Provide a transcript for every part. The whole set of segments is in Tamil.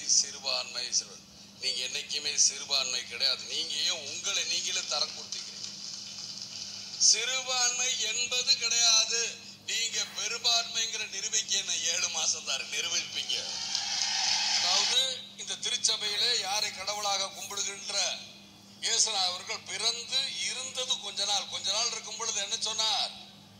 சிறுபான்மை சிறு நீங்க என்னைக்குமே சிறுபான்மை கிடையாது நீங்க ஏன் உங்களை நீங்களே தரம் கொடுத்துக்கிறீங்க சிறுபான்மை என்பது கிடையாது நீங்க பெரும்பான்மைங்கிற நிரூபிக்க என்ன ஏழு மாசம் தான் நிரூபிப்பீங்க அதாவது இந்த திருச்சபையிலே யாரை கடவுளாக கும்பிடுகின்ற இயேசுனா அவர்கள் பிறந்து இருந்தது கொஞ்ச நாள் கொஞ்ச நாள் இருக்கும் பொழுது என்ன சொன்னார்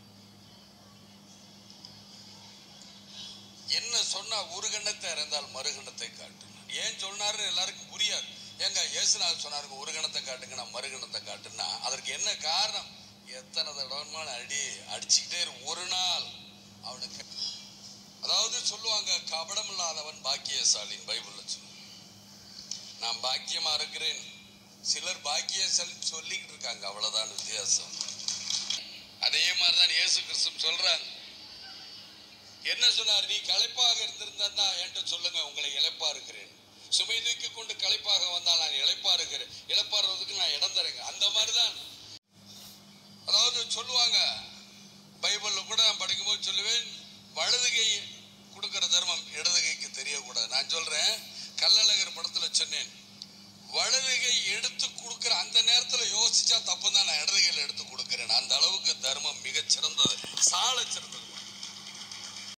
என்ன சொன்னா ஒரு கண்ணத்தை இறந்தால் மறுகணத்தை காட்டு ஏன் சொன்னாரு எல்லாருக்கும் புரியாது ஏங்க இயேசுநாதர் சொன்னாருங்க ஒரு கணத்தை காட்டுங்க நான் மறுகணத்தை காட்டுன்னா அதற்கு என்ன காரணம் எத்தனை தடவைமான அடி அடிச்சுக்கிட்டே இரு ஒரு நாள் அவனுக்கு அதாவது சொல்லுவாங்க கபடம் இல்லாதவன் பாக்கியசாலின் பைபிள்ல சொல்லுவாங்க நான் பாக்கியமா இருக்கிறேன் சிலர் பாக்கியசாலி சொல்லிக்கிட்டு இருக்காங்க அவ்வளவுதான் வித்தியாசம் அதே மாதிரிதான் இயேசு கிறிஸ்து சொல்றாங்க என்ன சொன்னார் நீ களைப்பாக இருந்திருந்தா என்கிட்ட சொல்லுங்க உங்களை இளைப்பா இருக்கிறேன் சுமை தூக்கி கொண்டு களைப்பாக வந்தால் நான் இளைப்பா இருக்கிறேன் இளைப்பாடுறதுக்கு நான் இடம் தரேங்க அந்த மாதிரி தான் அதாவது சொல்லுவாங்க பைபிள்ல கூட நான் படிக்கும்போது சொல்லுவேன் வலது கை கொடுக்கிற தர்மம் இடது கைக்கு தெரியக்கூடாது நான் சொல்றேன் கல்லழகர் படத்துல சொன்னேன் வலது கை எடுத்து கொடுக்கிற அந்த நேரத்துல யோசிச்சா தப்பு தான் நான் இடது கையில எடுத்து கொடுக்கிறேன் அந்த அளவுக்கு தர்மம் மிகச் சிறந்தது சால சிறந்தது